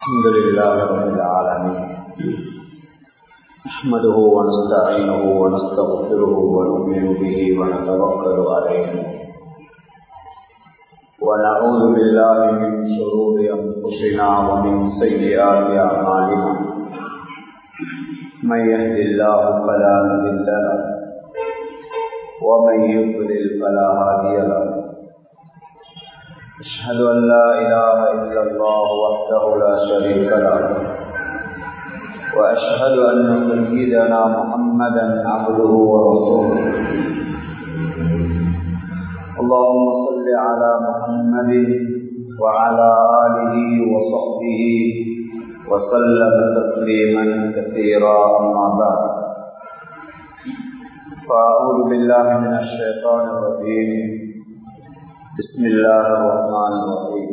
الحمد لله رب العالمين نحمده ونستعينه ونستغفره ونؤمن به ونتوكل عليه ونعوذ بالله من شرور انفسنا ومن سيئات اعمالنا من يهد الله فلا مضل له ومن يضلل فلا هادي له أشهد أن لا إله إلا الله وحده لا شريك له وأشهد أن سيدنا محمدا عبده ورسوله اللهم صل على محمد وعلى آله وصحبه وسلم تسليما كثيرا أما بعد فأعوذ بالله من الشيطان الرجيم بسم الله الرحمن الرحيم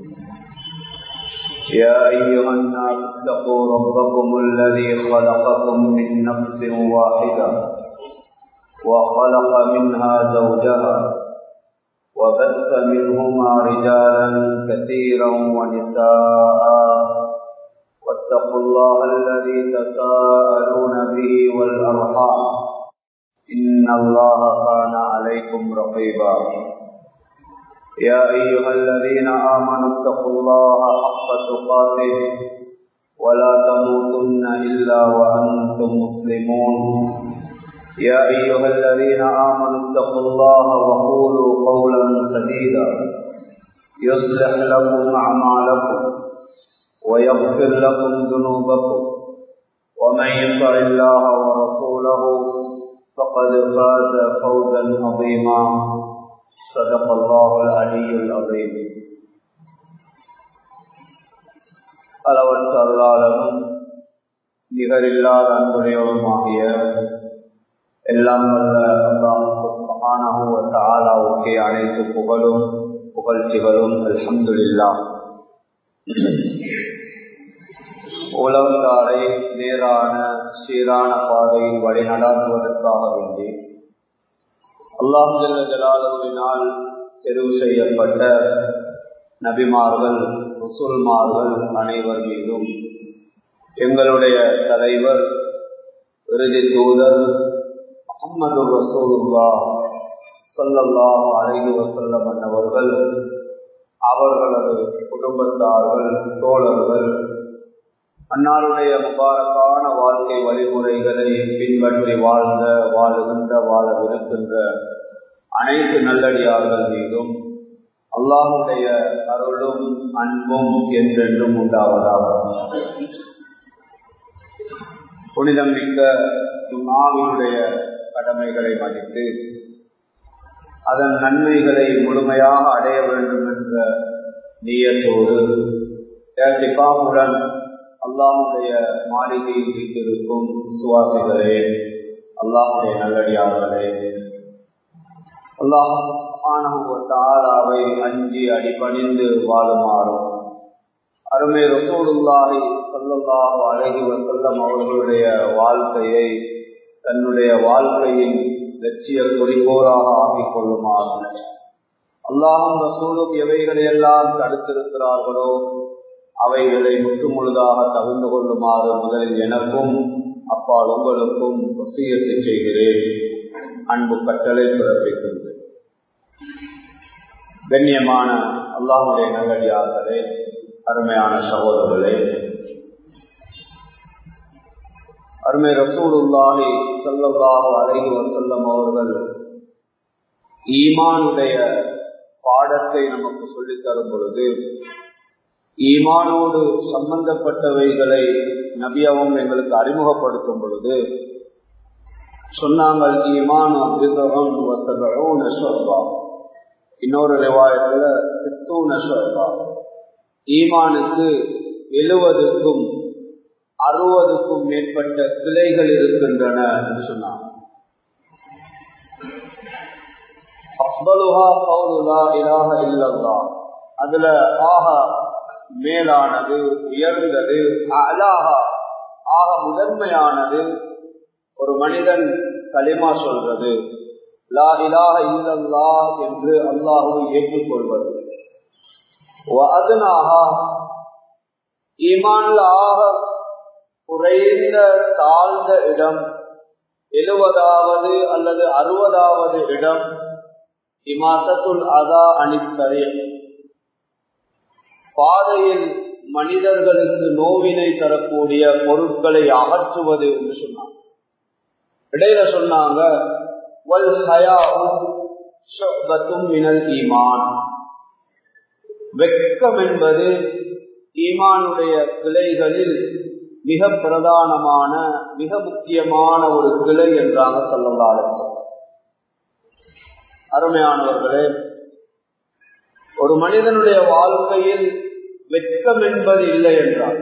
يا أيها الناس اتقوا ربكم الذي خلقكم من نفس واحدة وخلق منها زوجها وبث منهما رجالا كثيرا ونساء واتقوا الله الذي تساءلون به والأرحام إن الله كان عليكم رقيبا يا أيها الذين آمنوا اتقوا الله حق تقاته ولا تموتن إلا وأنتم مسلمون يا أيها الذين آمنوا اتقوا الله وقولوا قولا سديدا يصلح لكم أعمالكم ويغفر لكم ذنوبكم ومن يطع الله ورسوله فقد فاز فوزا عظيما صدق الله العلي العظيم அளவற்ற அல்லாளனும் நிகரில்லாத அன்புடையவருமாகிய எல்லாம் வல்ல அல்லாஹுக்கு அனைத்து புகழும் புகழ்ச்சிகளும் அல்ஹம்துல்லா உலகத்தாரை நேரான சீரான பாதையில் வழி நடாத்துவதற்காக வேண்டி அல்லாஹலாலுவினால் தெரிவு செய்யப்பட்ட நபிமார்கள் முசுல்மார்கள் அனைவர் மீதும் எங்களுடைய தலைவர் இறுதி தூதர் முகமது ரசூலுல்லா சொல்லல்லாஹ் அழகி வசல்லம் அவர்கள் அவர்களது குடும்பத்தார்கள் தோழர்கள் அன்னாருடைய முபாரக்கான வாழ்க்கை வழிமுறைகளை பின்பற்றி வாழ்ந்த வாழுகின்ற வாழவிருக்கின்ற அனைத்து நல்லடியார்கள் மீதும் அல்லாஹுடைய அருளும் அன்பும் என்றென்றும் உண்டாவதாக புனிதம் மிக்க மாவினுடைய கடமைகளை மதித்து அதன் நன்மைகளை முழுமையாக அடைய வேண்டும் என்ற நீயத்தோடு திபாவுடன் அல்லாஹுடைய மாளிகையில் வீட்டிருக்கும் சுவாசிகளே அல்லாஹுடைய நல்லடியார்களே அல்லாஹாவை அஞ்சி அடிபணிந்து வாழுமாறும் அருமை ரசூலுல்லாஹி சல்லல்லாஹு அழகி வசல்லம் அவர்களுடைய வாழ்க்கையை தன்னுடைய வாழ்க்கையின் லட்சிய குறிக்கோளாக ஆக்கிக் கொள்ளுமாறு அல்லாஹும் ரசூலும் எவைகளையெல்லாம் தடுத்திருக்கிறார்களோ அவைகளை முற்று முழுதாக தகுந்து கொள்ளுமாறு முதலில் எனக்கும் அப்பால் உங்களுக்கும் வசியத்தை செய்கிறேன் அன்பு கட்டளை பிறப்பிக்கின்றேன் கண்ணியமான அல்லாஹுடைய நல்லடியார்களே அருமையான சகோதரர்களே அருமை ரசூலுல்லாஹி சொல்லல்லாஹு அழகி வசல்லம் அவர்கள் ஈமானுடைய பாடத்தை நமக்கு சொல்லித் தரும் பொழுது ஈமானோடு சம்பந்தப்பட்டவைகளை நபியாவும் எங்களுக்கு அறிமுகப்படுத்தும் பொழுது சொன்னாங்கள் ஈமான் இன்னொரு ரிவாயத்துல ஈமானுக்கு எழுவதுக்கும் அறுபதுக்கும் மேற்பட்ட கிளைகள் இருக்கின்றன என்று சொன்னாங்க அதுல ஆக மேலானது உயர்ந்தது அலாகா ஆக முதன்மையானது ஒரு மனிதன் களிமா சொல்றது லா இலாக இல்லல்லா என்று அல்லாஹுவை ஏற்றுக்கொள்வது அதனாக ஈமான்ல ஆக குறைந்த தாழ்ந்த இடம் எழுபதாவது அல்லது அறுபதாவது இடம் இமாத்தத்துல் அதா அணித்தரே பாதையில் மனிதர்களுக்கு நோவினை தரக்கூடிய பொருட்களை அகற்றுவது என்று சொன்னாங்க இடையில சொன்னாங்க ஈமான் வெக்கம் என்பது ஈமானுடைய கிளைகளில் மிக பிரதானமான மிக முக்கியமான ஒரு கிளை என்றாங்க சொல்லலாறு அருமையானவர்களே ஒரு மனிதனுடைய வாழ்க்கையில் வெட்கம் என்பது இல்லை என்றார்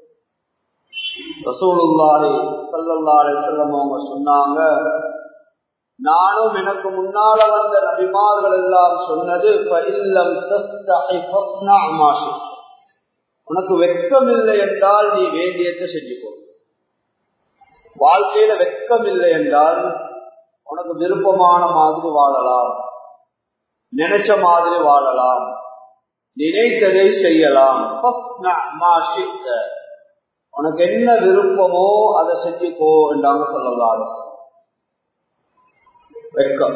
ரசூலுல்லாஹி சல்லல்லாஹு செல்லம் அவங்க சொன்னாங்க நானும் எனக்கு முன்னால வந்த நபிமார்கள் எல்லாம் சொன்னது உனக்கு வெட்கம் இல்லை என்றால் நீ வேண்டியதை செஞ்சுக்கோ வாழ்க்கையில வெட்கம் இல்லை என்றால் உனக்கு விருப்பமான மாதிரி வாழலாம் நினைச்ச மாதிரி வாழலாம் நினைத்ததை செய்யலாம் உனக்கு என்ன விருப்பமோ அதை செஞ்சுக்கோ என்றாங்க சொல்லலாம் வெட்கம்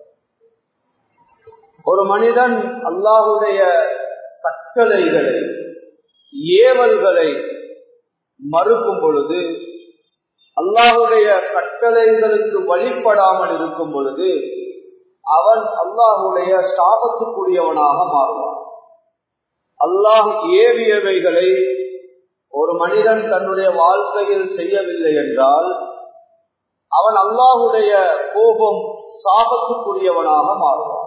ஒரு மனிதன் அல்லாஹுடைய கட்டளைகளை ஏவல்களை மறுக்கும் பொழுது அல்லாஹுடைய கட்டளைகளுக்கு வழிபடாமல் இருக்கும் பொழுது அவன் அல்லாஹுடைய சாபத்துக்குரியவனாக மாறுவான் அல்லாஹ் ஏவியவைகளை ஒரு மனிதன் தன்னுடைய வாழ்க்கையில் செய்யவில்லை என்றால் அவன் அல்லாஹுடைய கோபம் சாபத்துக்குரியவனாக மாறுவான்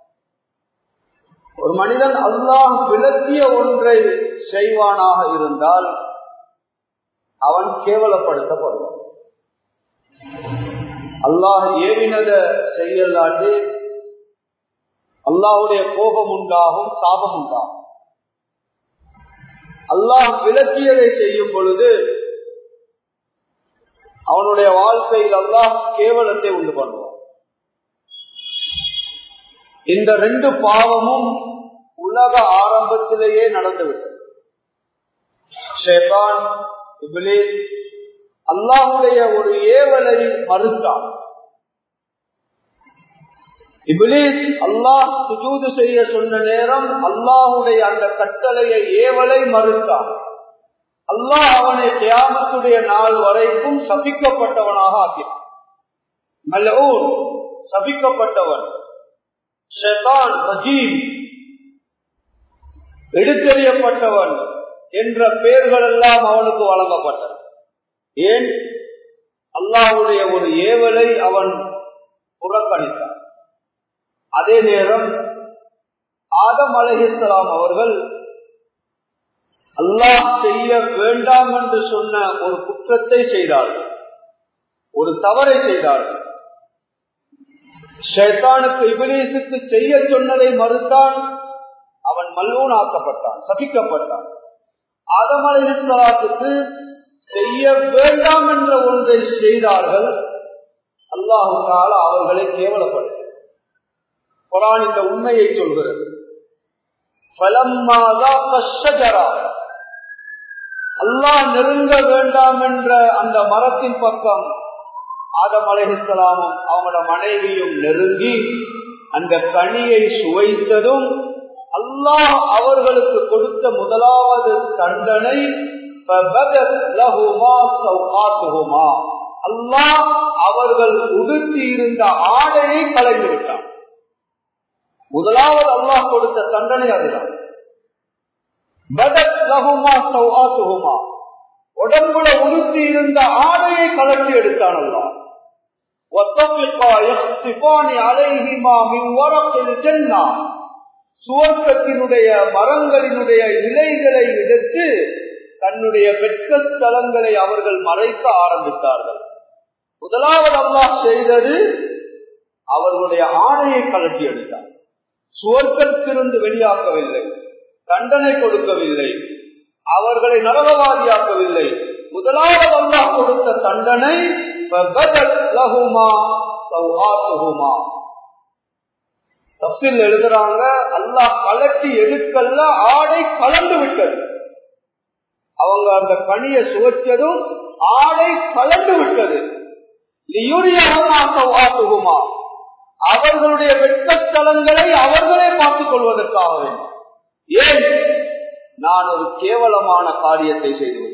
ஒரு மனிதன் அல்லாஹ் விளக்கிய ஒன்றை செய்வானாக இருந்தால் அவன் கேவலப்படுத்தப்படுவான் அல்லாஹ் ஏவினத செய்யலாட்டு அல்லாஹுடைய கோபம் உண்டாகும் சாபம் உண்டாகும் அல்லாஹ் விளக்கியதை செய்யும் பொழுது அவனுடைய வாழ்க்கையில் அல்லாஹ் கேவலத்தை உண்டு பண்ணுவான் இந்த ரெண்டு பாவமும் உலக ஆரம்பத்திலேயே நடந்துவிட்டது ஷேபான் அல்லாஹுடைய ஒரு ஏவலை மறுத்தான் இபிலிஸ் அல்லாஹ் சுஜூது செய்ய சொன்ன நேரம் அல்லாஹுடைய அந்த கட்டளையை ஏவலை மறுத்தான் அல்லாஹ் அவனை தியாமத்துடைய நாள் வரைக்கும் சபிக்கப்பட்டவனாக ஆக்கினான் மல்லூர் சபிக்கப்பட்டவன் ஷெதான் ரஜீம் எடுத்தெறியப்பட்டவன் என்ற பெயர்கள் எல்லாம் அவனுக்கு வழங்கப்பட்டது ஏன் அல்லாஹுடைய ஒரு ஏவலை அவன் புறக்கணித்தான் அதே நேரம் ஆதம் அலஹிஸ்லாம் அவர்கள் அல்லாஹ் செய்ய வேண்டாம் என்று சொன்ன ஒரு குற்றத்தை செய்தார்கள் ஒரு தவறை செய்தார்கள் ஷேத்தானுக்கு இபிலீசுக்கு செய்ய சொன்னதை மறுத்தான் அவன் மல்லூன் ஆக்கப்பட்டான் சபிக்கப்பட்டான் ஆதம் அலஹிஸ்லாத்துக்கு செய்ய வேண்டாம் என்ற ஒன்றை செய்தார்கள் அல்லாஹால அவர்களை கேவலப்படுத்த குரான் இந்த உண்மையை சொல்கிறது அல்லாஹ் நெருங்க வேண்டாம் என்ற அந்த மரத்தின் பக்கம் ஆதம் அலைஹிஸ்லாமும் அவங்களோட மனைவியும் நெருங்கி அந்த கனியை சுவைத்ததும் அல்லாஹ் அவர்களுக்கு கொடுத்த முதலாவது தண்டனை அல்லாஹ் அவர்கள் உடுத்தி இருந்த ஆடையை கலைந்து விட்டான் முதலாவது அல்லாஹ் கொடுத்த தண்டனை அதுதான் உடம்புல உடுத்தி இருந்த ஆடையை கலட்டி எடுத்தான் அல்லாஹ் சுவர்க்கத்தினுடைய மரங்களினுடைய இலைகளை எடுத்து தன்னுடைய வெட்கஸ்தலங்களை அவர்கள் மறைக்க ஆரம்பித்தார்கள் முதலாவது அல்லாஹ் செய்தது அவர்களுடைய ஆணையை கலட்டி எடுத்தார் சுவர்க்கத்திலிருந்து வெளியாக்கவில்லை தண்டனை கொடுக்கவில்லை அவர்களை நரகவாதியாக்கவில்லை முதலாவது அல்லாஹ் கொடுத்த தண்டனை தப்சில் எழுதுறாங்க அல்லாஹ் கலட்டி எடுக்கல ஆடை கலந்து விட்டது அவங்க அந்த கனியை சுவைச்சதும் ஆடை கலந்து விட்டது லியுரியகுமா அவர்களுடைய வெட்கத்தலங்களை அவர்களே பார்த்துக் கொள்வதற்காக வேண்டும் ஏன் நான் ஒரு கேவலமான காரியத்தை செய்து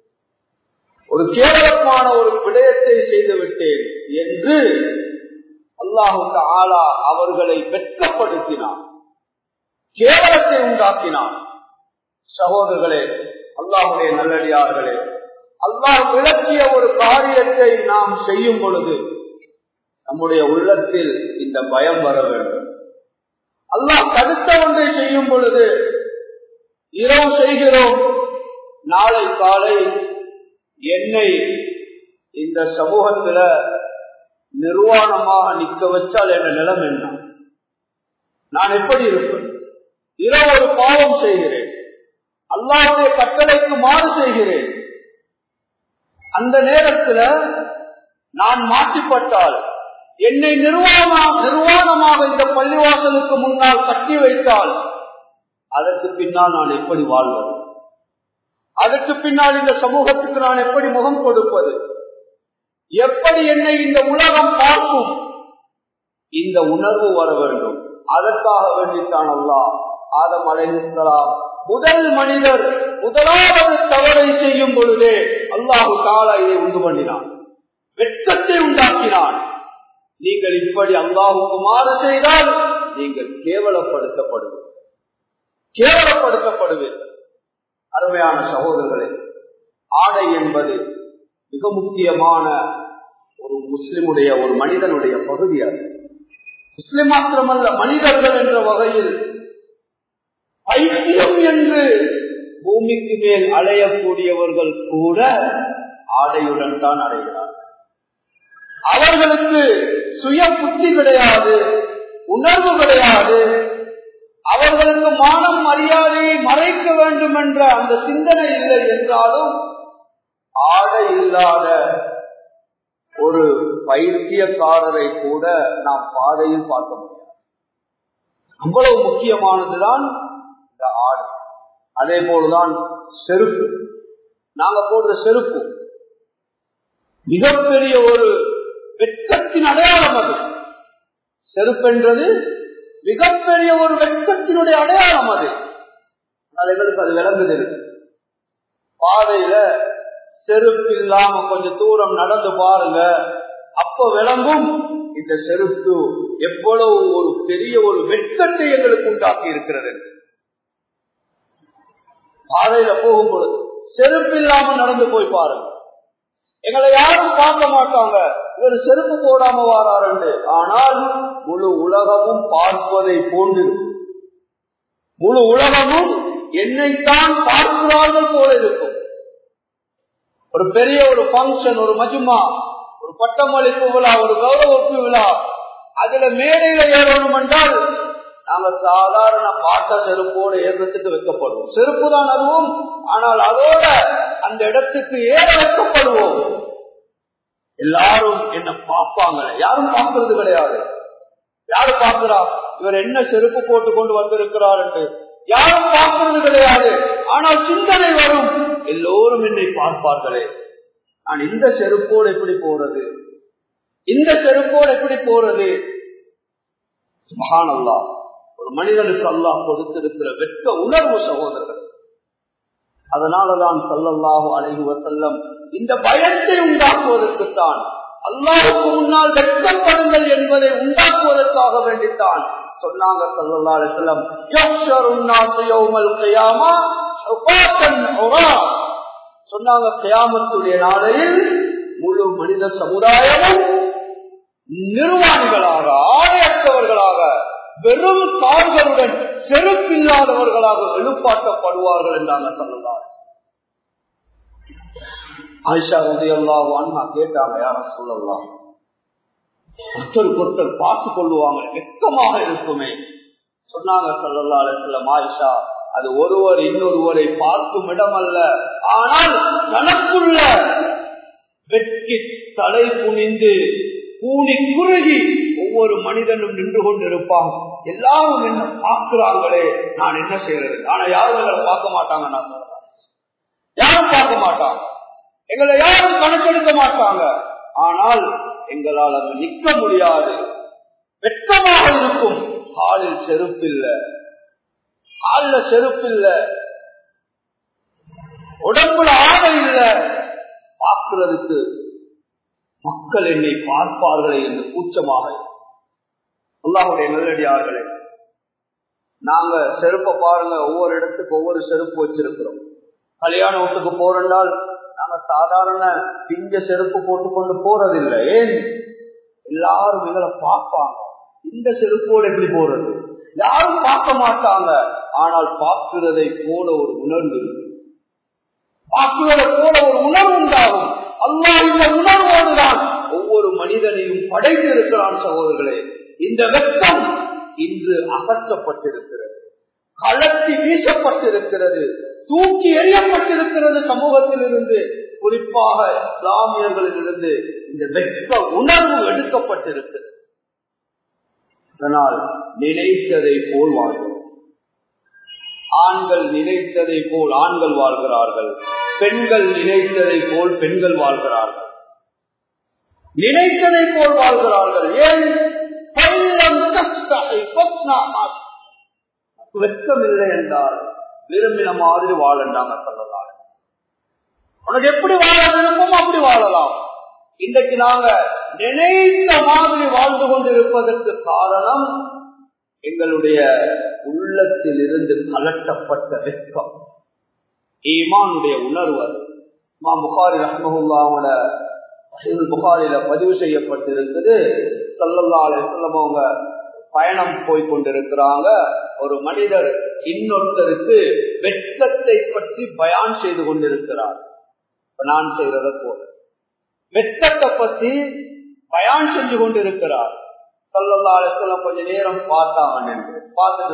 ஒரு கேவலமான ஒரு விடயத்தை செய்து விட்டேன் என்று அல்லாஹு ஆலா அவர்களை வெட்கப்படுத்தினான் கேவலத்தை உண்டாக்கினான் சகோதரர்களே அல்லாஹுடைய நல்லடியார்களே அல்லாஹ் விளக்கிய ஒரு காரியத்தை நாம் செய்யும் பொழுது நம்முடைய உள்ளத்தில் இந்த பயம் வர வேண்டும் அல்லாஹ் தடுத்த ஒன்றை செய்யும் பொழுது இரவு செய்கிறோம் நாளை காலை என்னை இந்த சமூகத்துல நிர்வாணமாக நிக்க வச்சால் என்ற நிலம் என்ன நான் எப்படி இருப்பேன் இரவு ஒரு பாவம் செய்கிறேன் அல்லாவுடைய கட்டளைக்கு மாறு செய்கிறேன் அந்த நேரத்தில் நான் மாற்றிப்பட்டால் என்னை நிர்வாணமாக நிர்வாணமாக இந்த பள்ளிவாசலுக்கு முன்னால் கட்டி வைத்தால் அதற்கு பின்னால் நான் எப்படி வாழ்வது அதற்கு பின்னால் இந்த சமூகத்துக்கு நான் எப்படி முகம் கொடுப்பது எப்படி என்னை இந்த உலகம் பார்க்கும் இந்த உணர்வு வர வேண்டும் அதற்காக வேண்டித்தான் அல்லா ஆதம் அலைஹலாம் முதல் மனிதர் முதலாவது தவறை செய்யும் பொழுதே அல்லாஹு தாலா இதை உண்டு பண்ணினான் வெட்கத்தை உண்டாக்கினான் நீங்கள் இப்படி அல்லாஹுக்கு மாறு செய்தால் நீங்கள் கேவலப்படுத்தப்படுவீர்கள் கேவலப்படுத்தப்படுவீர்கள் அருமையான சகோதரர்களே ஆடை என்பது மிக முக்கியமான ஒரு முஸ்லிமுடைய ஒரு மனிதனுடைய பகுதியாகும் முஸ்லிம் மாத்திரமல்ல மனிதர்கள் என்ற வகையில் பைத்தியம் என்று பூமிக்கு மேல் அலையக்கூடியவர்கள் கூட ஆடையுடன் தான் அடைகிறார்கள் அவர்களுக்கு சுய புத்தி கிடையாது உணர்வு கிடையாது அவர்களுக்கு மானம் மரியாதையை மறைக்க வேண்டும் என்ற அந்த சிந்தனை இல்லை என்றாலும் ஆடை இல்லாத ஒரு பைத்தியக்காரரை கூட நாம் பாதையில் பார்க்க முடியாது அவ்வளவு முக்கியமானதுதான் இந்த ஆடை அதே போலதான் செருப்பு நாங்க போடுற செருப்பு மிகப்பெரிய ஒரு வெட்கத்தின் அடையாளம் அது செருப்பென்றது மிகப்பெரிய ஒரு வெட்கத்தினுடைய அடையாளம் அது ஆனால் எங்களுக்கு அது விளங்குது பாதையில செருப்பு இல்லாம கொஞ்சம் தூரம் நடந்து பாருங்க அப்ப விளங்கும் இந்த செருப்பு எவ்வளவு ஒரு பெரிய ஒரு வெட்கத்தை எங்களுக்கு உண்டாக்கி இருக்கிறது பாதையில போகும்பொழுது செருப்பு இல்லாம நடந்து போய் பாருங்க எங்களை யாரும் பார்க்க மாட்டாங்க இவர் செருப்பு போடாம வாராரு ஆனால் முழு உலகமும் பார்ப்பதை போன்றிருக்கும் முழு உலகமும் என்னைத்தான் பார்க்கிறார்கள் போல இருக்கும் ஒரு பெரிய ஒரு பங்கன் ஒரு மஜுமா ஒரு பட்டமளிப்பு விழா ஒரு கௌரவப்பு விழா அதுல மேடையில ஏறணும் என்றால் நாங்க சாதாரண பாட்ட செருப்போடு ஏறத்துக்கு வைக்கப்படுவோம் செருப்பு தான் அதுவும் ஆனால் அதோட அந்த இடத்துக்கு ஏற வைக்கப்படுவோம் எல்லாரும் என்ன பார்ப்பாங்க யாரும் பார்க்கறது கிடையாது யாரு பார்க்கிறா இவர் என்ன செருப்பு போட்டு கொண்டு வந்திருக்கிறார் என்று யாரும் பார்க்கிறது கிடையாது ஆனால் சிந்தனை வரும் எல்லோரும் என்னை பார்ப்பார்களே நான் இந்த செருப்போடு எப்படி போறது இந்த செருப்போடு எப்படி போறது சுபான் அல்லா ஒரு மனிதனுக்கு அல்லாஹ் கொடுத்திருக்கிற வெட்க உணர்வு சகோதரர்கள் அதனாலதான் சல்லல்லாஹு அலைஹி வசல்லம் இந்த பயத்தை உண்டாக்குவதற்குத்தான் அல்லாஹுக்கு முன்னால் வெட்கப்படுங்கள் என்பதை உண்டாக்குவதற்காக வேண்டித்தான் சொன்னாங்க சல்லல்லா அலிஸ்லம் சொன்னாங்க கியாமத்துடைய நாளையில் முழு மனித சமுதாயமும் நிர்வாணிகளாக ஆடையற்றவர்களாக வெறும் கால்களுடன் செருப்பில்லாதவர்களாக எழுப்பாட்டப்படுவார்கள் என்றாங்க சொல்லலாம் ஆயிஷா ரதி அல்லாஹ் அண்ணா கேட்டாங்க யார சொல்லலாம் ஒருத்தர் ஒருத்தர் பார்த்து கொள்ளுவாங்க வெக்கமாக இருக்குமே சொன்னாங்க சொல்லல்லா அலிஸ்லாம் ஆயிஷா அது ஒருவர் இன்னொருவரை பார்க்கும் இடம் அல்ல ஆனால் தனக்குள்ள வெட்கி தலை குனிந்து கூணி குறுகி ஒவ்வொரு மனிதனும் நின்று கொண்டு இருப்பான் எல்லாரும் என்ன பார்க்கிறாங்களே நான் என்ன செய்யறது ஆனா யாரும் எங்களை பார்க்க மாட்டாங்க நான் சொல்றேன் யாரும் யாரும் பார்க்க மாட்டாங்க எங்களை யாரும் கணக்கெடுக்க மாட்டாங்க ஆனால் எங்களால் அது நிற்க முடியாது வெட்கமாக இருக்கும் காலில் செருப்பில்ல காலில் செருப்பில்ல உடம்புல ஆடை இல்ல பார்க்கிறதுக்கு மக்கள் என்னை பார்ப்பார்களே என்று கூச்சமாக அல்லாஹுடைய நல்லடியார்களே நாங்க செருப்பை பாருங்க ஒவ்வொரு இடத்துக்கு ஒவ்வொரு செருப்பு வச்சிருக்கிறோம் கல்யாண வீட்டுக்கு போறதால் நாங்க சாதாரண பிஞ்ச செருப்பு போட்டுக்கொண்டு போறதில்லை ஏன் எல்லாரும் எங்களை பார்ப்பாங்க இந்த செருப்போடு எப்படி போறது யாரும் பார்க்க மாட்டாங்க ஆனால் பார்க்கிறதை போல ஒரு உணர்வு இருக்கு பார்க்கிறதை போல ஒரு உணர்வு உண்டாகும் அல்லா இந்த உணர்வோடுதான் ஒவ்வொரு மனிதனையும் படைத்து இருக்கிறான் சகோதரர்களே இந்த வெப்பம் இன்று அகற்றப்பட்டிருக்கிறது கலத்தி வீசப்பட்டிருக்கிறது தூக்கி எறியப்பட்டிருக்கிறது சமூகத்தில் இருந்து குறிப்பாக இஸ்லாமியர்களில் இருந்து இந்த வெப்ப உணர்வு எடுக்கப்பட்டிருக்கிறது அதனால் நினைத்ததை போல் வாழ்கிறோம் ஆண்கள் நினைத்ததை போல் ஆண்கள் வாழ்கிறார்கள் பெண்கள் நினைத்ததை போல் பெண்கள் வாழ்கிறார்கள் நினைத்ததை போல் வாழ்கிறார்கள் ஏன் வெட்கம் இல்லை என்றால் விரும்பின மாதிரி வாழண்டாங்க சொல்லலாம் உனக்கு எப்படி வாழ விரும்பும் அப்படி வாழலாம் இன்றைக்கு நாங்க நினைத்த மாதிரி வாழ்ந்து கொண்டிருப்பதற்கு காரணம் எங்களுடைய உள்ளத்தில் இருந்து கலட்டப்பட்ட வெட்கம் ஈமானுடைய உணர்வு மா புகாரி ரஹ்மஹுல்லாவோட புகாரில பதிவு செய்யப்பட்டிருக்குது சல்லல்லா அலிஸ்லம் அவங்க பயணம் போய் கொண்டிருக்கிறாங்க ஒரு மனிதர் இன்னொருத்தருக்கு வெட்கத்தை பற்றி பயான் செய்து கொண்டிருக்கிறார் நான் செய்யறத போல வெட்கத்தை பற்றி பயான் செஞ்சு கொண்டிருக்கிறார் சல்லல்லா அலிஸ்லம் கொஞ்ச நேரம் பார்த்தாங்க என்று பார்த்துட்டு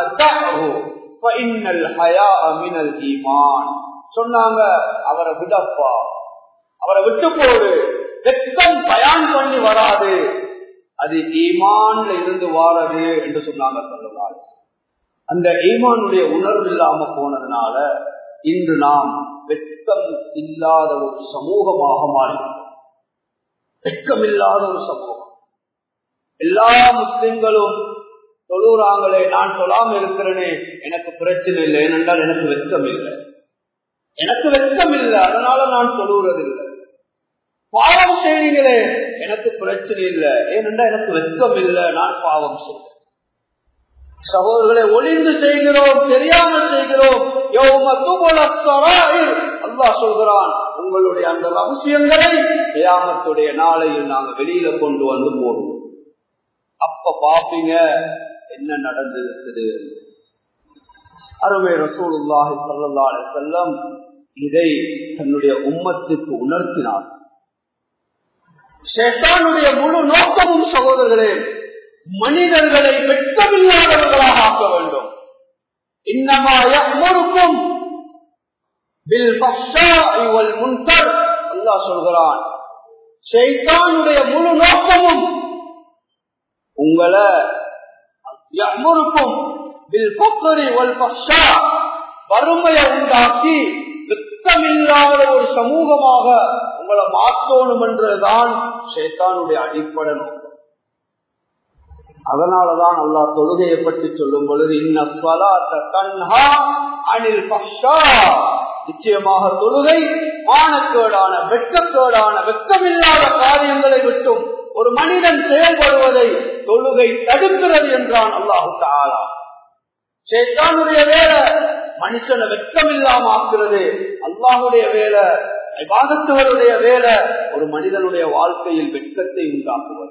சொன்னாங்க சொன்னாங்க அவரை விடப்பா அவரை விட்டு போடு வெட்கம் பயான் பண்ணி வராது அது ஈமான்ல இருந்து வாரது என்று சொன்னாங்க சொல்லலாம் அந்த ஈமானுடைய உணர்வு இல்லாம போனதுனால இன்று நாம் வெட்கம் இல்லாத ஒரு சமூகமாக மாறி வெட்கம் இல்லாத ஒரு சமூகம் எல்லா முஸ்லிம்களும் தொழுறாங்களே நான் சொல்லாம இருக்கிறேனே எனக்கு பிரச்சனை இல்லை ஏனென்றால் எனக்கு வெட்கம் இல்லை எனக்கு வெட்கம் இல்லை அதனால நான் தொழுகிறதில்லை பாவம் செய்றீங்களே எனக்கு பிரச்சனை இல்லை ஏனென்றா எனக்கு வெட்கம் இல்லை நான் பாவம் செய்கிறேன் சகோதரர்களை ஒளிந்து செய்கிறோம் தெரியாமல் செய்கிறோம் அல்லா சொல்கிறான் உங்களுடைய அந்த ரகசியங்களை தியாகத்துடைய நாளையில் நாங்க வெளியில கொண்டு வந்து போடுவோம் அப்ப பாப்பீங்க என்ன நடந்திருக்குது அருமை ரசூலுல்லாஹி ஸல்லல்லாஹு அலைஹி வஸல்லம் இதை தன்னுடைய உம்மத்துக்கு உணர்த்தினார் ஷேத்தானுடைய முழு நோக்கமும் சகோதரர்களே மனிதர்களை வெட்கமில்லாதவர்களாக ஆக்க வேண்டும் இன்னமா யஅமுருக்கும் பில் ஃபஹ்ஷாஇ வல் முன்கர் அல்லாஹ் சொல்கிறான் ஷைத்தானுடைய முழு நோக்கமும் உங்களை யஅமுருக்கும் பில் ஃபக்ரி வல் ஃபஹ்ஷா வறுமையை உண்டாக்கி வெட்கமில்லாத ஒரு சமூகமாக உங்களை மாற்றணும் என்றுதான் சேத்தானுடைய அடிப்படை நோக்கம் அதனாலதான் அல்லா தொழுகையை பற்றி சொல்லும் பொழுது இன்ன தன்ஹா அனில் பஷா நிச்சயமாக தொழுகை மானக்கேடான வெட்கக்கேடான வெட்கமில்லாத காரியங்களை விட்டும் ஒரு மனிதன் செயல்படுவதை தொழுகை தடுக்கிறது என்றான் அல்லாஹு தாலா சேத்தானுடைய வேலை மனுஷனை வெட்கம் இல்லாம ஆக்குறது அல்லாஹுடைய வேலை விவாதத்துவருடைய வேலை ஒரு மனிதனுடைய வாழ்க்கையில் வெட்கத்தை உண்டாக்குவது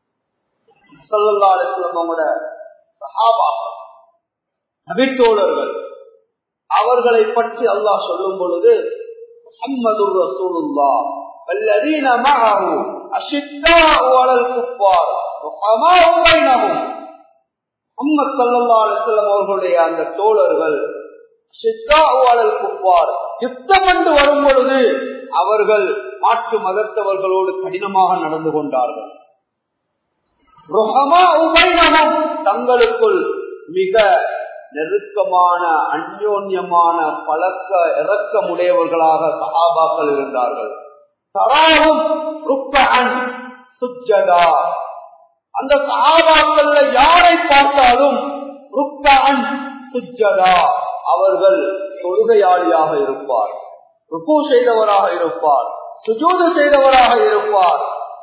சொல்லல்லாட சகாபாக்கள் நபித்தோழர்கள் அவர்களை பற்றி அல்லாஹ் சொல்லும் பொழுது முஹம்மது ரசூலுல்லா والذين معه أشداء على الكفار رحماء بينهم முகமது சல்லா அலிஸ்லாம் அவர்களுடைய அந்த தோழர்கள் குப்பார் யுத்தம் என்று வரும் பொழுது அவர்கள் மாற்று மதத்தவர்களோடு கடினமாக நடந்து கொண்டார்கள் தங்களுக்குள் மிக நெருக்கமான அந்யோன்யமான பழக்க இறக்கமுடையவர்களாக சஹாபாக்கள் இருந்தார்கள் தராவும் ருக்கன் சுஜதா அந்த சஹாபாக்கள்ல யாரை பார்த்தாலும் ருக்கன் சுஜதா அவர்கள் தொழுகையாளியாக இருப்பார் ருக்கு செய்தவராக இருப்பார் சுஜூது செய்தவராக இருப்பார்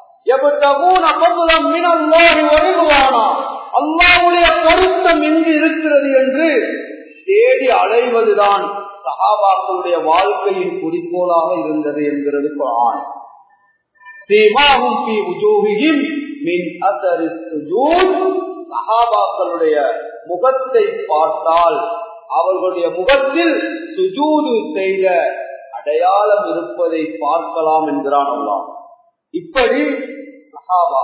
அல்லாவுடைய பொருத்தம் எங்கு இருக்கிறது என்று தேடி அலைவதுதான் சகாபாக்களுடைய வாழ்க்கையின் குறிக்கோளாக இருந்தது என்கிறது குரான் சகாபாக்களுடைய முகத்தை பார்த்தால் அவர்களுடைய முகத்தில் சுஜூது செய்த அடையாளம் இருப்பதை பார்க்கலாம் என்கிறான் அல்லா இப்படி சஹாபா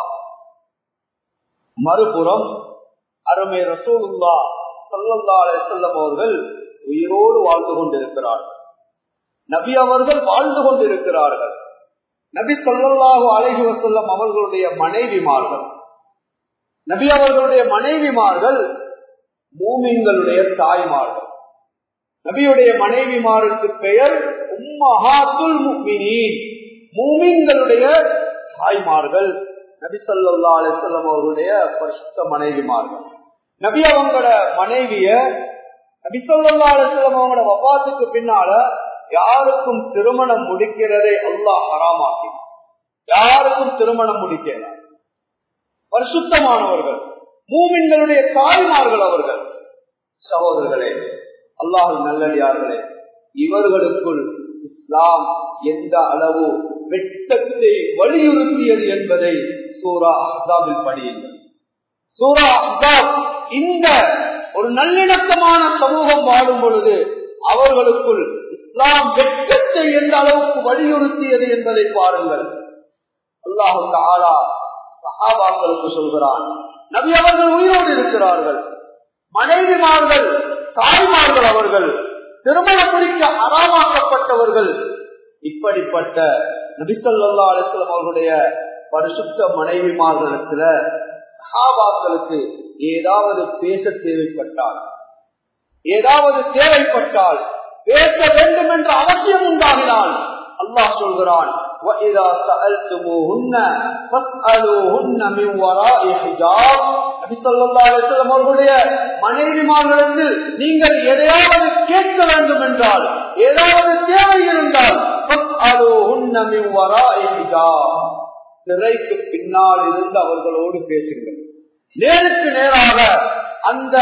மறுபுறம் அருமை ரசூலுல்லா சல்லல்லா செல்லம் அவர்கள் உயிரோடு வாழ்ந்து கொண்டிருக்கிறார்கள் நபி அவர்கள் வாழ்ந்து கொண்டிருக்கிறார்கள் நபி சொல்லல்லாஹு அழகி வசல்லம் அவர்களுடைய மனைவிமார்கள் நபி அவர்களுடைய மனைவிமார்கள் மூமின்களுடைய தாய்மார்கள் நபியுடைய மனைவிமாருக்கு பெயர் உம்மஹாத்துல் முக்மினீன் மூமின்களுடைய தாய்மார்கள் நபி சொல்லா அலிசல்லம் அவர்களுடைய பரிசுத்த மனைவிமார்கள் நபி அவங்களோட மனைவிய நபி சொல்லா அலிசல்லம் அவங்களோட வபாத்துக்கு பின்னால யாருக்கும் திருமணம் முடிக்கிறதை அல்லாஹ் ஹராமாக்கி யாருக்கும் திருமணம் முடிக்கல பரிசுத்தமானவர்கள் மூமின்களுடைய தாய்மார்கள் அவர்கள் சகோதரர்களே அல்லாஹு நல்லடியார்களே இவர்களுக்குள் இஸ்லாம் எந்த அளவு வெட்டத்தை வலியுறுத்தியது என்பதை சூரா அஹாபில் படியுங்கள் சூரா அஹாப் இந்த ஒரு நல்லிணக்கமான சமூகம் வாழும் பொழுது அவர்களுக்குள் இஸ்லாம் வெட்டத்தை எந்த அளவுக்கு வலியுறுத்தியது என்பதை பாருங்கள் அல்லாஹு தாலா சஹாபாக்களுக்கு சொல்கிறான் நபி அவர்கள் உயிரோடு இருக்கிறார்கள் மனைவிமார்கள் தாய்மார்கள் அவர்கள் திருமணம் முடிக்க அறாமாக்கப்பட்டவர்கள் இப்படிப்பட்ட நபிசல்லா அலிஸ்லாம் அவர்களுடைய பரிசுத்த மனைவிமார்களிடத்துல சஹாபாக்களுக்கு ஏதாவது பேச தேவைப்பட்டால் ஏதாவது தேவைப்பட்டால் பேச வேண்டும் என்ற அவசியம் உண்டாகினால் அல்லாஹ் சொல்கிறான் وَإِذَا سَأَلْتُمُوهُنَّ فَاسْأَلُوهُنَّ مِنْ وَرَاءِ حِجَابٍ நபி ஸல்லல்லாஹு அலைஹி வஸல்லம் அவர்களுடைய மனைவிமார்களிடத்தில் நீங்கள் எதையாவது கேட்க வேண்டும் என்றால் ஏதாவது தேவை இருந்தால் فَاسْأَلُوهُنَّ مِنْ وَرَاءِ حِجَابٍ திரைக்கு பின்னால் இருந்து அவர்களோடு பேசுங்கள் நேருக்கு நேராக அந்த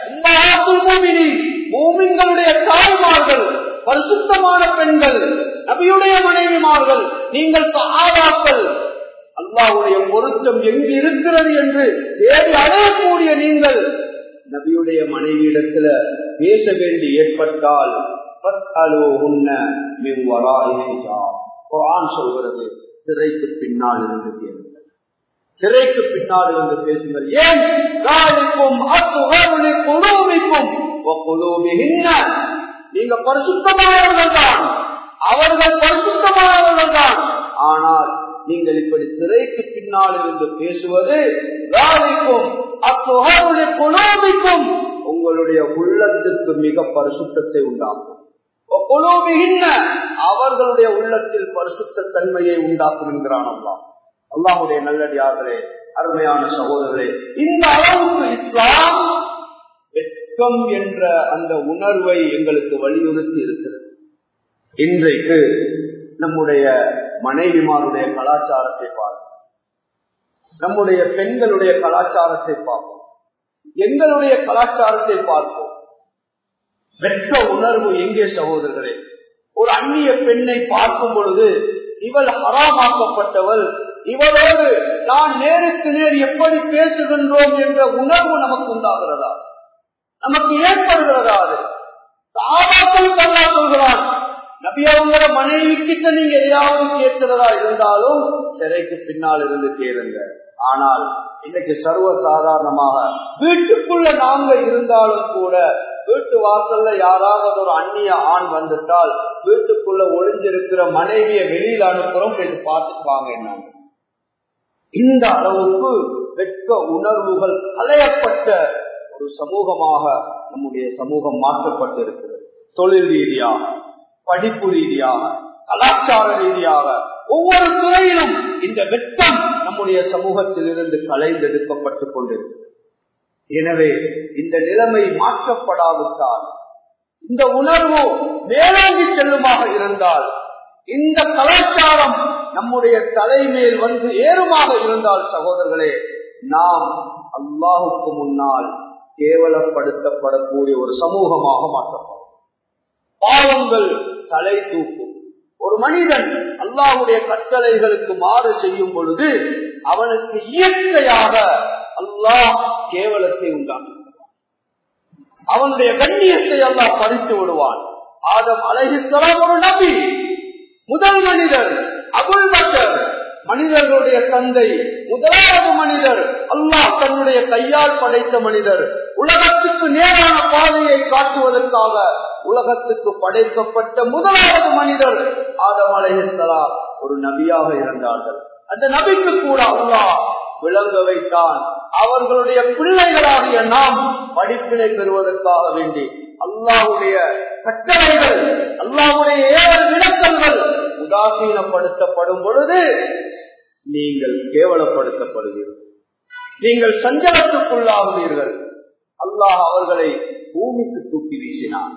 மூமின்களுடைய தாய்மார்கள் பரிசுத்தமான பெண்கள் நபியுடைய மனைவிமார்கள் நீங்கள் சகாபாக்கள் அல்லாவுடைய பொருத்தம் எங்கு இருக்கிறது என்று தேடி அடையக்கூடிய நீங்கள் நபியுடைய மனைவியிடத்துல பேச வேண்டி ஏற்பட்டால் சொல்கிறது திரைக்கு பின்னால் இருந்து கேளுங்கள் திரைக்கு பின்னால் இருந்து பேசுங்கள் ஏன் நீங்க பரிசுத்தமானவர்கள் தான் அவர்கள் பரிசுத்தமானவர்கள் தான் ஆனால் நீங்கள் இப்படி திரைக்கு பின்னால் இருந்து பேசுவது குலோபிக்கும் உங்களுடைய உள்ளத்திற்கு மிக பரிசுத்தத்தை உண்டாக்கும் அவர்களுடைய உள்ளத்தில் பரிசுத்த தன்மையை உண்டாக்கும் என்கிறான் அல்லா அல்லாஹுடைய நல்லடியார்களே அருமையான சகோதரர்களே இந்த அளவுக்கு இஸ்லாம் வெட்கம் என்ற அந்த உணர்வை எங்களுக்கு வலியுறுத்தி இருக்கிறது இன்றைக்கு நம்முடைய மனைவிமாருடைய கலாச்சாரத்தை பார்ப்போம் நம்முடைய பெண்களுடைய கலாச்சாரத்தை பார்ப்போம் எங்களுடைய கலாச்சாரத்தை பார்ப்போம் வெற்ற உணர்வு எங்கே சகோதரர்களே ஒரு அந்நிய பெண்ணை பார்க்கும் பொழுது இவள் ஹராமாக்கப்பட்டவள் இவளோடு நான் நேருக்கு நேர் எப்படி பேசுகின்றோம் என்ற உணர்வு நமக்கு உண்டாகிறதா நமக்கு ஏற்படுகிறதா அது சாபாக்களுக்கு அல்லா சொல்கிறான் நபி அவங்களோட மனைவி கிட்ட நீங்க எதையாவது கேட்கிறதா இருந்தாலும் சிறைக்கு பின்னால் இருந்து கேளுங்க ஆனால் இன்னைக்கு சர்வ சாதாரணமாக வீட்டுக்குள்ள நாங்க இருந்தாலும் கூட வீட்டு வாசல்ல யாராவது ஒரு அந்நிய ஆண் வந்துட்டால் வீட்டுக்குள்ள ஒளிஞ்சிருக்கிற மனைவியை வெளியில அனுப்புறோம் போயிட்டு பார்த்துட்டு வாங்க என்ன இந்த அளவுக்கு வெட்க உணர்வுகள் களையப்பட்ட ஒரு சமூகமாக நம்முடைய சமூகம் மாற்றப்பட்டு இருக்கிறது தொழில் ரீதியாக படிப்பு ரீதியாக கலாச்சார ரீதியாக ஒவ்வொரு துறையிலும் இந்த வெட்டம் நம்முடைய சமூகத்தில் இருந்து கலைந்தெடுக்கப்பட்டுக் கொண்டிருக்கிறது எனவே இந்த நிலைமை மாற்றப்படாவிட்டால் இந்த உணர்வு மேலோங்கி செல்லுமாக இருந்தால் இந்த கலாச்சாரம் நம்முடைய தலைமேல் வந்து ஏறுமாக இருந்தால் சகோதரர்களே நாம் அல்லாஹுக்கு முன்னால் கேவலப்படுத்தப்படக்கூடிய ஒரு சமூகமாக மாற்றப்படும் பாவங்கள் தலை தூக்கும் ஒரு மனிதன் அல்லாஹுடைய கட்டளைகளுக்கு மாறு செய்யும் பொழுது அவனுக்கு இயற்கையாக அல்லாஹ் கேவலத்தை உண்டாக்குகிறான் அவனுடைய கண்ணியத்தை அல்லாஹ் பறித்து விடுவான் ஆதம் அழகிஸ்லாம் ஒரு நபி முதல் மனிதர் அபுல் பக்கர் மனிதர்களுடைய தந்தை முதலாவது மனிதர் அல்லாஹ் தன்னுடைய கையால் படைத்த மனிதர் உலகத்துக்கு நேரான பாதையை காட்டுவதற்காக உலகத்துக்கு படைக்கப்பட்ட முதலாவது மனிதர் ஆதம் அலைஹலாம் ஒரு நபியாக இருந்தார்கள் அந்த நபிக்கு கூட அல்லாஹ் விளங்க வைத்தான் அவர்களுடைய பிள்ளைகளாகிய நாம் படிப்பினை பெறுவதற்காக வேண்டி அல்லாஹுடைய கட்டளைகள் அல்லாஹுடைய ஏழு விளக்கங்கள் உதாசீனப்படுத்தப்படும் பொழுது நீங்கள் கேவலப்படுத்தப்படுவீர்கள் நீங்கள் சஞ்சலத்துக்குள்ளாகுவீர்கள் அல்லாஹ் அவர்களை பூமிக்கு தூக்கி வீசினான்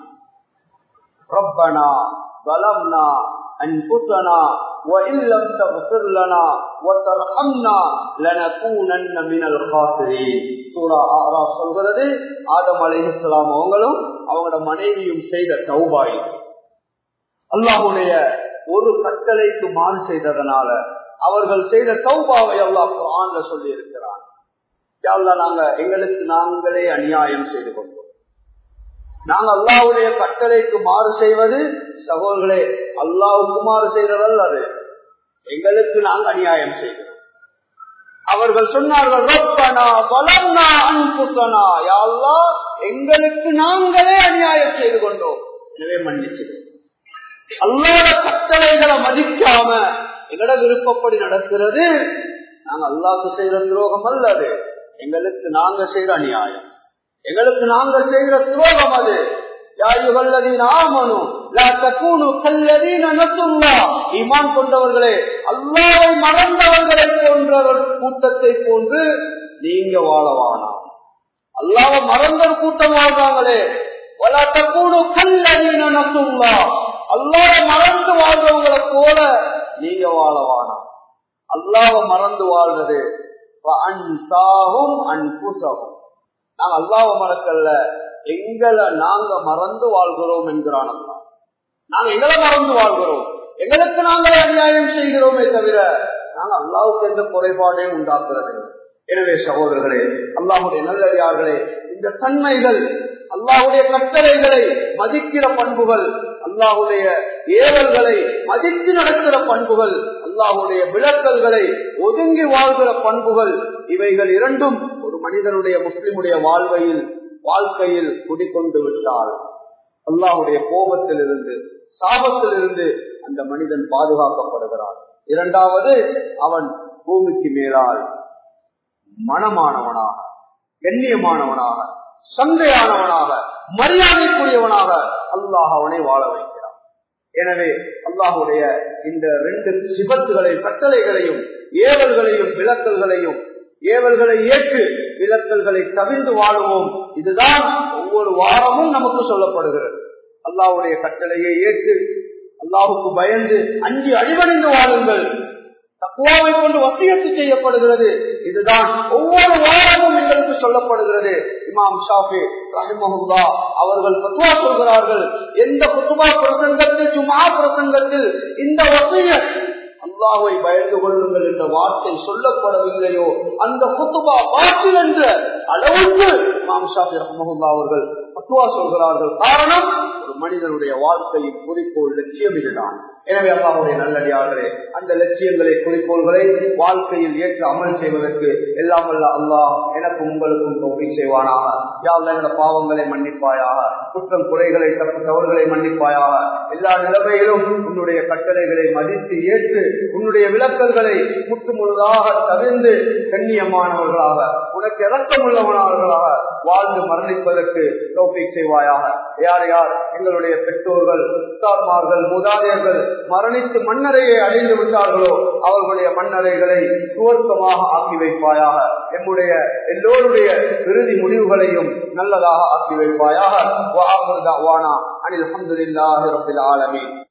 ரப்பனா பலம்னா அன்புசனா وإن لم تغفر لنا وترحمنا لنكونن من الخاسرين சூரா ஆறாப் சொல்கிறது ஆதம் அலைஹிஸ்லாம் அவங்களும் அவங்களோட மனைவியும் செய்த தௌபாய் அல்லாஹுடைய ஒரு கட்டளைக்கு மாறு செய்ததனால அவர்கள் செய்த தௌபாவை அல்லாஹ் குரான்ல சொல்லி இருக்கிறான் நாங்க எங்களுக்கு நாங்களே அநியாயம் செய்து கொண்டோம் நாங்க அல்லாவுடைய கட்டளைக்கு மாறு செய்வது சகோதரர்களே அல்லாவுக்கு மாறு செய்ததல்ல அது எங்களுக்கு நாங்க அநியாயம் செய்கிறோம் அவர்கள் சொன்னார்கள் ரொப்பனா பலம்னா அன்புசனா யாழ்லா எங்களுக்கு நாங்களே அநியாயம் செய்து கொண்டோம் எனவே மன்னிச்சு அல்லாத கட்டளைகளை மதிக்காம எங்கட விருப்பப்படி நடக்கிறது நாங்க அல்லாக்கு செய்த துரோகம் அல்ல அது எங்களுக்கு நாங்க செய்த அநியாயம் எங்களுக்கு நாங்க செய்கிற துரோகம் அது ஈமான் கொண்டவர்களே அல்லாவை மறந்தவர்களை போன்றவர் கூட்டத்தை போன்று நீங்க வாழவானா அல்லாவ மறந்த ஒரு கூட்டம் வாழ்றாங்களே அல்லாவ மறந்து வாழ்றவங்களை போல நீங்க வாழவானா அல்லாவ மறந்து வாழ்றது அன்சாகும் அன்புசகும் நாங்க அல்லாவ மறக்கல்ல எங்களை நாங்க மறந்து வாழ்கிறோம் என்கிறான் அல்லா நாங்க எங்களை மறந்து வாழ்கிறோம் எங்களுக்கு நாங்களே அநியாயம் செய்கிறோமே தவிர நாங்க அல்லாவுக்கு எந்த குறைபாடையும் உண்டாக்குறது எனவே சகோதரர்களே அல்லாஹுடைய நல்லடியார்களே இந்த தன்மைகள் அல்லாஹுடைய கட்டளைகளை மதிக்கிற பண்புகள் அல்லாஹுடைய ஏவல்களை மதித்து நடக்கிற பண்புகள் அல்லாஹுடைய விளக்கல்களை ஒதுங்கி வாழ்கிற பண்புகள் இவைகள் இரண்டும் ஒரு மனிதனுடைய முஸ்லிமுடைய வாழ்வையில் வாழ்க்கையில் குடிக்கொண்டு விட்டால் அல்லாஹுடைய கோபத்தில் இருந்து சாபத்தில் இருந்து அந்த மனிதன் பாதுகாக்கப்படுகிறான் இரண்டாவது அவன் பூமிக்கு மேலால் மனமானவனாக கண்ணியமானவனாக சந்தையானவனாக மரியாதைக்குரியவனாக அல்லாஹ் அவனை வாழ வைக்கிறான் எனவே அல்லாஹுடைய இந்த ரெண்டு சிபத்துகளை கட்டளைகளையும் ஏவல்களையும் விளக்கல்களையும் ஏவல்களை ஏற்று விளக்கல்களை தவிர்த்து வாழுவோம் இதுதான் ஒவ்வொரு வாரமும் நமக்கு சொல்லப்படுகிறது அல்லாவுடைய கட்டளையை ஏற்று அல்லாவுக்கு பயந்து அஞ்சு அடிபணிந்து வாழுங்கள் தக்குவாவை கொண்டு வசியத்து செய்யப்படுகிறது இதுதான் ஒவ்வொரு வாரமும் எங்களுக்கு சொல்லப்படுகிறது இமாம் ஷாஃபி ரஹிமஹுல்லா அவர்கள் பத்துவா சொல்கிறார்கள் எந்த புத்துவா பிரசங்கத்தில் சும்மா பிரசங்கத்தில் இந்த வசிய அல்லாவை பயந்து கொள்ளுங்கள் என்ற வார்த்தை சொல்லப்படவில்லையோ அந்த குத்துபா பாட்டில் என்ற அளவுக்கு இமாம் ஷாஃபி ரஹமஹுல்லா அவர்கள் பத்துவா சொல்கிறார்கள் காரணம் ஒரு மனிதனுடைய வாழ்க்கையின் குறிக்கோள் லட்சியம் இதுதான் எனவே அல்லாவுடைய நல்லடியார்களே அந்த லட்சியங்களை குறிக்கோள்களை வாழ்க்கையில் ஏற்று அமல் செய்வதற்கு எல்லாம் வல்ல அல்லாஹ் எனக்கும் உங்களுக்கும் தொகை செய்வானாக யாழ்ல எங்கள பாவங்களை மன்னிப்பாயாக குற்றம் குறைகளை தப்பு தவறுகளை மன்னிப்பாயாக எல்லா நிலைமையிலும் உன்னுடைய கட்டளைகளை மதித்து ஏற்று உன்னுடைய விளக்கல்களை முற்று முழுதாக தவிர்ந்து கண்ணியமானவர்களாக உனக்கு இறக்கம் உள்ளவனார்களாக வாழ்ந்து மரணிப்பதற்கு தோப்பிக் செய்வாயாக யார் யார் எங்களுடைய பெற்றோர்கள் உஸ்தாத்மார்கள் மூதாதையர்கள் மரணித்து மண்ணறையை அடைந்து விட்டார்களோ அவர்களுடைய மண்ணறைகளை சுவர்க்கமாக ஆக்கி வைப்பாயாக எம்முடைய எல்லோருடைய இறுதி முடிவுகளையும் நல்லதாக ஆக்கி வைப்பாயாக அனில் அஹமதுல்லாஹி ரபில் ஆலமீன்